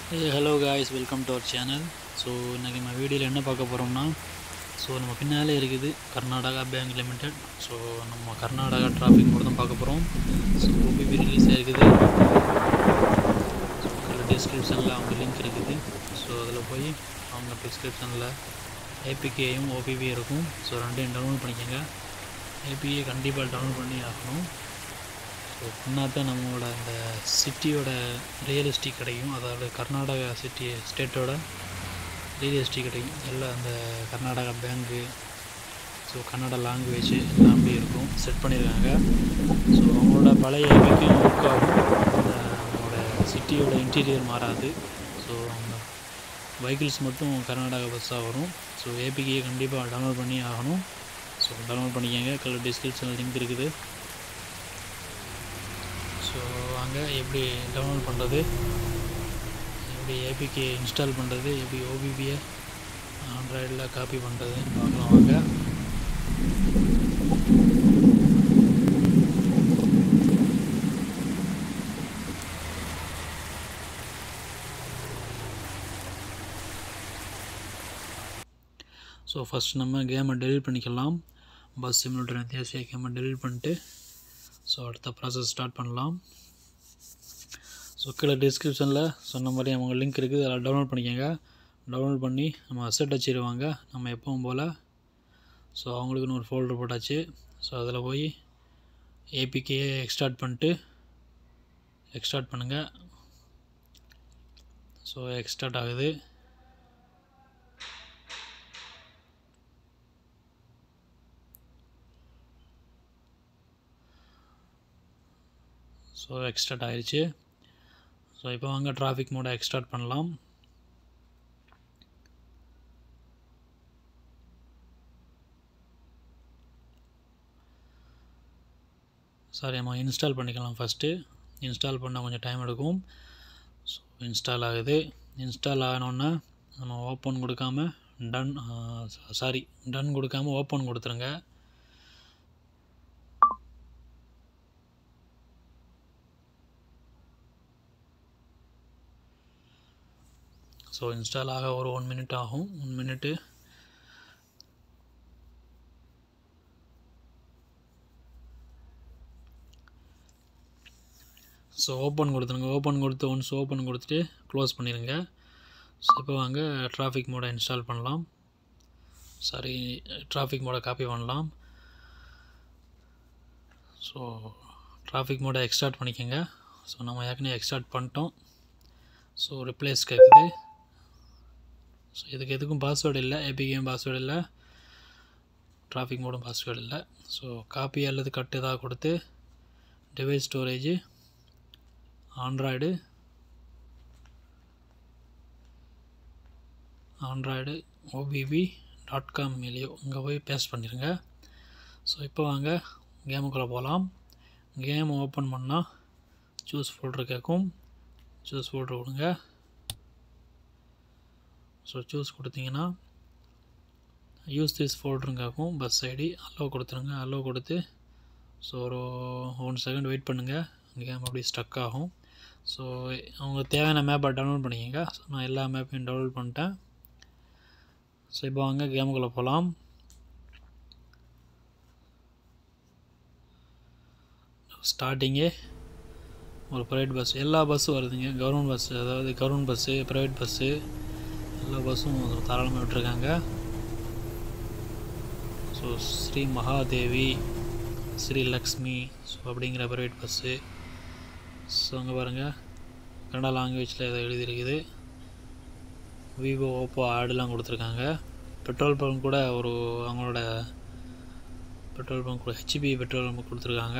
Hello guys welcome to our channel so இன்றைக்கி நம்ம வீடியோவில் என்ன பார்க்க போகிறோம்னா ஸோ நம்ம பின்னாலே இருக்குது கர்நாடகா பேங்க் லிமிடெட் ஸோ நம்ம கர்நாடகா டிராஃபிக் மட்டும் தான் பார்க்க போகிறோம் ஸோ ஓபிபி ரிலீஸ் ஆகிருக்குது ஸோ அதில் டிஸ்கிரிப்ஷனில் அவங்க லிங்க் இருக்குது ஸோ அதில் போய் அவங்க டிஸ்கிரிப்ஷனில் ஏபிகேயும் ஓபிபி இருக்கும் ஸோ ரெண்டையும் டவுன்லோட் பண்ணிக்கோங்க ஏபிஏ கண்டிப்பாக டவுன்லோட் பண்ணி ஆகணும் ஸோ தான் நம்மளோட அந்த சிட்டியோட ரியலிஸ்டிக் கிடைக்கும் அதாவது கர்நாடகா சிட்டி ஸ்டேட்டோட ரியலிஸ்டிக் கிடைக்கும் எல்லாம் அந்த Karnataka bank so Kannada language எல்லாம் அப்படியே இருக்கும் செட் பண்ணியிருக்காங்க ஸோ அவங்களோட பழைய ஏபிக்கும் ஒர்க் ஆகும் அந்த நம்மளோட சிட்டியோட இன்டீரியர் மாறாது ஸோ அந்த வெஹிக்கிள்ஸ் மட்டும் கர்நாடகா பஸ்ஸாக வரும் ஸோ ஏபிகே கண்டிப்பாக டவுன்லோட் பண்ணி ஆகணும் ஸோ டவுன்லோட் பண்ணிக்கோங்க கல் டிஸ்கிரிப்ஷனில் லிங்க் இருக்குது ஸோ வாங்க எப்படி டவுன்லோட் பண்ணுறது எப்படி ஏபிகே இன்ஸ்டால் பண்ணுறது எப்படி ஓபிபியை ஆண்ட்ராய்டில் காப்பி பண்ணுறதுன்னு பார்க்கலாம் வாங்க ஸோ ஃபஸ்ட் நம்ம கேமை டெலிட் பண்ணிக்கலாம் பஸ் சிமுலேட்டர் வித்தியாசிய கேமை டெலிட் பண்ணிட்டு ஸோ அடுத்த ப்ராசஸ் ஸ்டார்ட் பண்ணலாம் ஸோ கீழே டிஸ்கிரிப்ஷனில் சொன்ன மாதிரி அவங்க லிங்க் இருக்குது அதில் டவுன்லோட் பண்ணிக்கோங்க டவுன்லோட் பண்ணி நம்ம அசெட் வச்சிருவாங்க நம்ம எப்பவும் போல் ஸோ அவங்களுக்குன்னு ஒரு ஃபோல்டர் போட்டாச்சு ஸோ அதில் போய் ஏபிகேயை எக்ஸ்டார்ட் பண்ணிட்டு எக்ஸ்டார்ட் பண்ணுங்கள் ஸோ எக்ஸ்டார்ட் ஆகுது ஸோ எக்ஸ்டார்ட் ஆயிடுச்சு ஸோ இப்போ வாங்க டிராஃபிக் மோடை எக்ஸ்டார்ட் பண்ணலாம் சாரி நம்ம இன்ஸ்டால் பண்ணிக்கலாம் ஃபஸ்ட்டு இன்ஸ்டால் பண்ணால் கொஞ்சம் டைம் எடுக்கும் ஸோ இன்ஸ்டால் ஆகுது இன்ஸ்டால் ஆகணுன்னா நம்ம ஓப்பன் கொடுக்காம டன் சாரி டன் கொடுக்காம ஓப்பன் கொடுத்துருங்க ஸோ இன்ஸ்டால் ஆக ஒரு ஒன் மினிட் ஆகும் ஒன் மினிட்டு ஸோ ஓப்பன் கொடுத்துருங்க ஓப்பன் கொடுத்து ஒன்ஸ் ஓப்பன் கொடுத்துட்டு க்ளோஸ் பண்ணிடுங்க ஸோ இப்போ வாங்க டிராஃபிக் மோடை இன்ஸ்டால் பண்ணலாம் சாரி டிராஃபிக் மோடை காப்பி பண்ணலாம் ஸோ டிராஃபிக் மோடை எக்ஸ்டார்ட் பண்ணிக்கோங்க ஸோ நம்ம ஏற்கனவே எக்ஸ்டார்ட் பண்ணிட்டோம் ஸோ ரிப்ளேஸ் கேட்குது ஸோ இதுக்கு எதுக்கும் பாஸ்வேர்டு இல்லை ஏபிகேயும் பாஸ்வேர்டு இல்லை டிராஃபிக் மோடும் பாஸ்வேர்டு இல்லை ஸோ காப்பி அல்லது கட் எதாவது கொடுத்து device storage android android OBB dot com மேலேயோ இங்கே போய் பேஸ்ட் பண்ணிடுங்க ஸோ இப்போ வாங்க கேமுக்குள்ளே போகலாம் கேம் ஓப்பன் பண்ணால் சூஸ் ஃபோல்டர் கேட்கும் சூஸ் ஃபோல்டர் கொடுங்க ஸோ சூஸ் கொடுத்தீங்கன்னா யூஸ் திஸ் ஃபோல்டருங்க கேட்கும் பஸ் ஐடி அலோ கொடுத்துருங்க அலோ கொடுத்து ஸோ ஒரு ஒன் செகண்ட் வெயிட் பண்ணுங்கள் கேம் அப்படி ஸ்டக் ஆகும் ஸோ அவங்களுக்கு தேவையான மேப்பை டவுன்லோட் பண்ணிக்கோங்க ஸோ நான் எல்லா மேப்பையும் டவுன்லோட் பண்ணிட்டேன் ஸோ இப்போ வாங்க கேமுக்குள்ளே போகலாம் ஸ்டார்டிங்கே ஒரு ப்ரைவேட் பஸ் எல்லா பஸ்ஸும் வருதுங்க கவர்மெண்ட் பஸ்ஸு அதாவது கவர்மெண்ட் பஸ்ஸு ப்ரைவேட் பஸ்ஸு எல்லா பஸ்ஸும் தாராளமாக விட்டுருக்காங்க ஸோ ஸ்ரீ மகாதேவி ஸ்ரீ லக்ஷ்மி ஸோ அப்படிங்கிற ப்ரைவேட் பஸ்ஸு ஸோ அங்கே பாருங்கள் கன்னடா லாங்குவேஜில் இதை எழுதியிருக்குது விவோ ஓப்போ ஆடுலாம் கொடுத்துருக்காங்க பெட்ரோல் பங்க் கூட ஒரு அவங்களோட பெட்ரோல் பங்க் கூட ஹெச்பி பெட்ரோல் பங்க் கொடுத்துருக்காங்க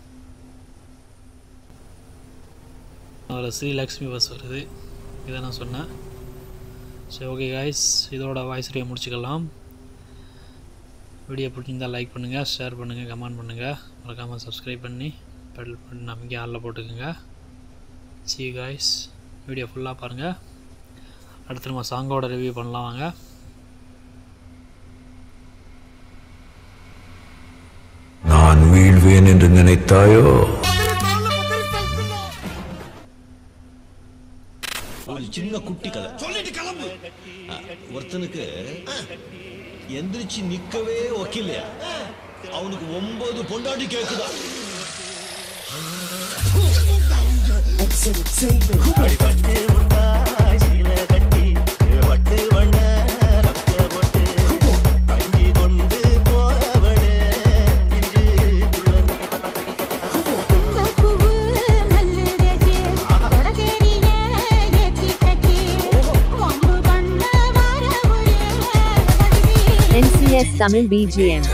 அதில் ஸ்ரீலக்ஷ்மி பஸ் வருது இதை நான் சொன்னேன் சரி ஓகே காய்ஸ் இதோட வாய்ஸ் ரீ முடிச்சுக்கலாம் வீடியோ பிடிச்சிருந்தால் லைக் பண்ணுங்கள் ஷேர் பண்ணுங்கள் கமெண்ட் பண்ணுங்கள் மறக்காமல் சப்ஸ்கிரைப் பண்ணி பெடல் பண்ணி நம்பிக்கை ஆளில் போட்டுக்கோங்க சி காய்ஸ் வீடியோ ஃபுல்லாக பாருங்கள் அடுத்து நம்ம சாங்கோட ரிவ்யூ பண்ணலாம் வாங்க நான் வீழ்வேன் என்று நினைத்தாயோ ஒரு சின்ன குட்டி கதை சொல்லிட்டு கிளம்பு ஆ, ஒருத்தனுக்கு எந்திரிச்சு நிக்கவே ஒக்கில்லையா அவனுக்கு ஒன்பது பொண்டாட்டி கேக்குதா பூவு நல்லதே கொடகேரியே ஏத்தி கட்டி வம்பு பண்ண வரவுயே வடிவே NCS Tamil BGM.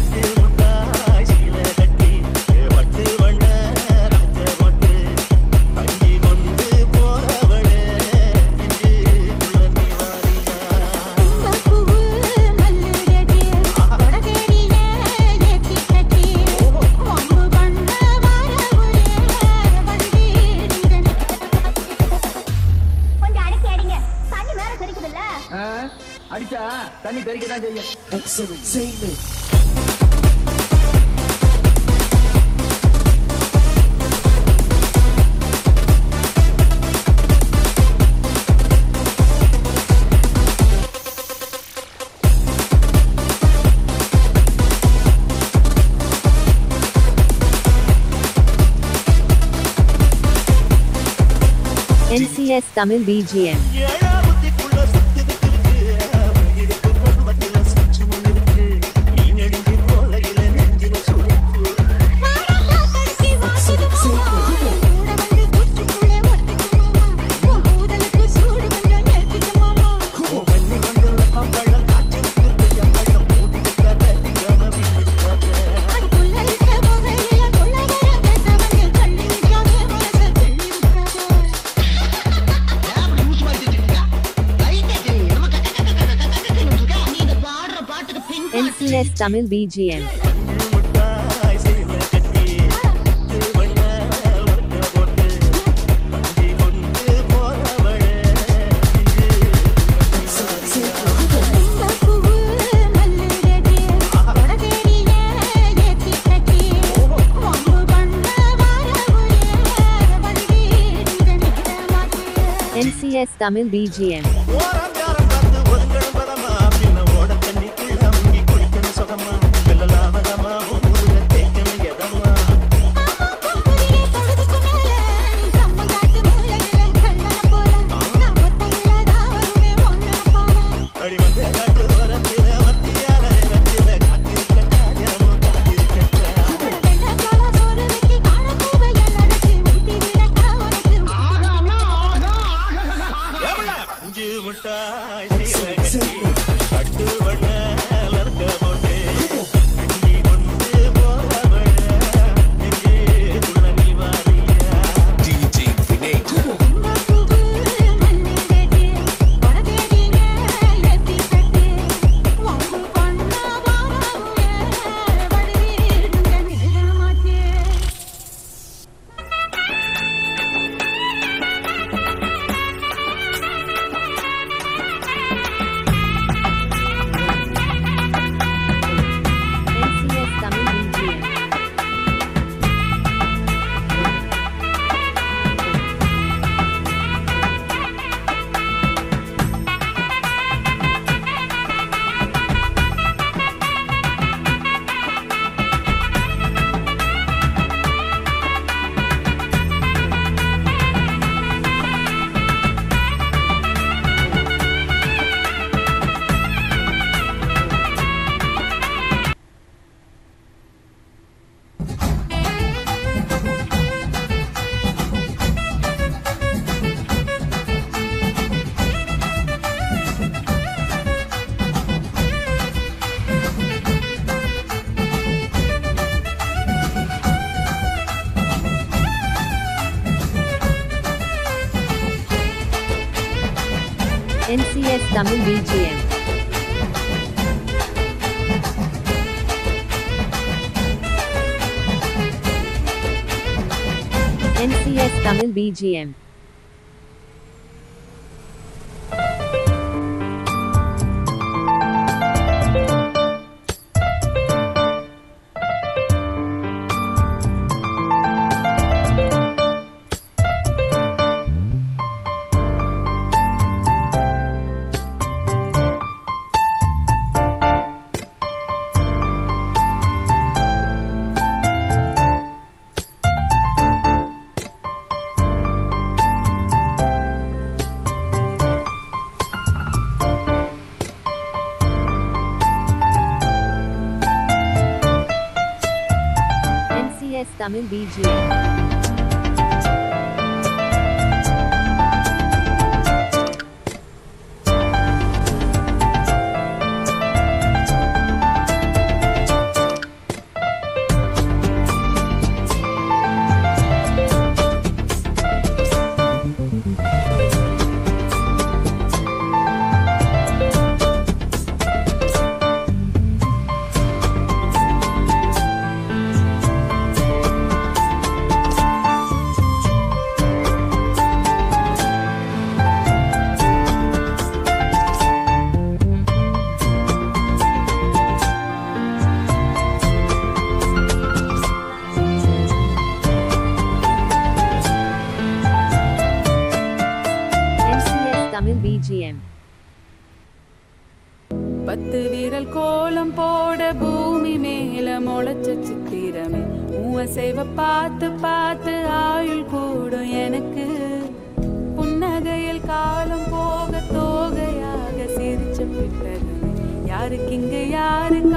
பூவு நல்லதே கொடகேரியே ஏத்தி கட்டி வம்பு பண்ண வரவுயே வடிவே கொஞ்சம் அடக்கி அடிங்க தண்ணி மேல தெரிக்குதுல்ல அடிச்சா தண்ணி தெறிக்க தான் செய்யும் NCS Tamil BGM. தடுக்கி வாசுது மாமா கூட வந்து குச்சிக்குள்ளே ஒட்டிக்கு மாமா உன் கூதலுக்கு சூடு கொஞ்சம் ஏத்திக்கு மாமா அதுக்குள்ள இருக்க புகையில கொள்ள வர பேசவங்க தள்ளி விட்டாவே மனசை தள்ளி விட்டாவே NCS Tamil BGM. பூவு நல்லதே கொடகேரியே ஏத்தி கட்டி வம்பு பண்ண வரவுயே வடிவே நிகழமாட்டே NCS Tamil BGM. புரியே தொடுதுக்கு மேல நம்ம காட்டு மூலையில கல்லன போல நம்ம தையில தான் வருவே ஒண்ணு போல வெள்ள கால சோறு வெட்டி காண பூவை அலடிச்சு ஊட்டி விடட்டா உனக்கு பூவு நல்லதே கொடகேரியே ஏத்தி கட்டி வம்பு பண்ண வரவுயே வடிவே நிகழமாட்டே NCS Tamil BGM. NCS Tamil BGM. NCS Tamil BGM. Tamil BGM. NCS Tamil BGM. பத்து வீரல் கோலம் போட பூமி மேல முளைச்ச சித்திரமே மூவசைவ பார்த்து பார்த்து ஆயுள் கூடும் எனக்கு புன்னகையில் காலம் போக தோகையாக சிரிச்ச பிறகு யாருக்கு இங்க யாரு